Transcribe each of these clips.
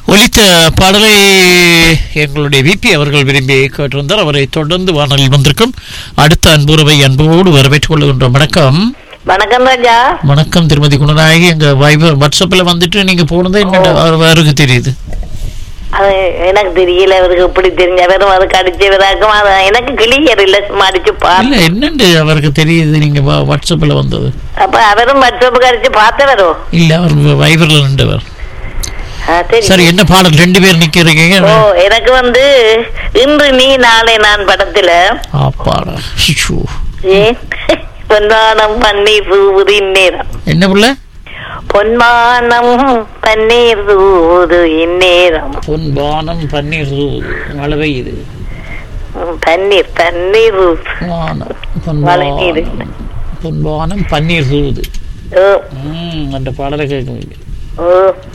ஒலித்த பாடலை எங்களுடைய விபி அவர்கள் விரும்பி கேட்டிருந்தார் அவரை தொடர்ந்து வானொலியில் வந்திருக்கும் அடுத்த அன்புறவை அன்போடு வரவேற்றுக் கொள்கின்றோம் வணக்கம் வணக்கம் ராஜா வணக்கம் திருமதி குணநாயகி எங்க வைபர் வாட்ஸ்அப்பில் வந்துட்டு நீங்க போனதே என்ன அவருக்கு தெரியுது அது எனக்கு தெரியல அவருக்கு இப்படி தெரிஞ்ச வெறும் அது கடிச்சவராக்கும் அது எனக்கு கிளியர் இல்ல மடிச்சு இல்ல பாரு என்னண்டு அவருக்கு தெரியுது நீங்க வா- வாட்ஸ்அப்பில் வந்தது அப்ப அவரும் வாட்ஸ்அப் கடிச்சு பார்த்தவரோ இல்ல அவர் வைபர்ல நின்றவர் ஆ, சரி சரி என்ன பாடல் ரெண்டு பேர் நிக்கிறீங்க ஓ எனக்கு வந்து இன்று நீ நாளை நான் படத்துல ஆப்பாடா ஷிஷு. ஏன் பொன்மானம் பன்னீர் சூது இந்நேரம் என்ன புள்ள பொன்மானம் பன்னீர் சூது இந்நேரம் பொன்பானம் பன்னீர் தூது மழை பெய்யுது ம், பன்னீர் பன்னீர் சூது வானம் மழை பெய்யுது. பொன்பானம் பொன்பானம் பன்னீர் தூது ஓ ம் அந்த பாடலை கேட்குறீங்க ஓ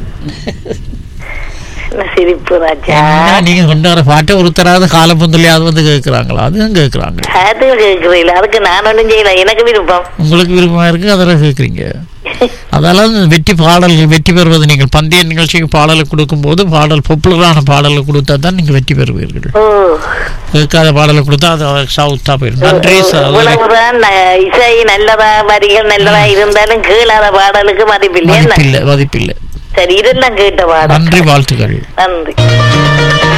என்ன சிரிப்பு ராஜா என்ன நீங்க கொண்டாடுற பாட்டை ஒருத்தராவது காலம் புந்தலையாவது வந்து கேட்குறாங்களா அதுவும் கேட்குறாங்க அது கேட்கறீங்களா அதுக்கு நான் ஒண்ணும் செய்யல எனக்கு விருப்பம் உங்களுக்கு விருப்பமா இருக்கு அதெல்லாம் கேட்குறீங்க அதெல்லாம் வெற்றி பாடல்கள் வெற்றி பெறுவது நீங்கள் பந்தய நிகழ்ச்சிக்கு பாடலை கொடுக்கும்போது பாடல் பாப்புலரான பாடலை கொடுத்தா தான் நீங்கள் வெற்றி பெறுவீர்கள் ஓ கேட்காத பாடலை கொடுத்தா அது சவுத்தா போயிடும் நன்றி சார் இவ்வளவுதான் ந- இசை நல்லதா வரிகள் நல்லதா இருந்தாலும் கீழாத பாடலுக்கு மதிப்பில்லை என்ன மதிப்பில்லை மதிப்பில்லை சரி இதெல்லாம் கேட்ட பாடல் நன்றி வாழ்த்துக்கள் நன்றி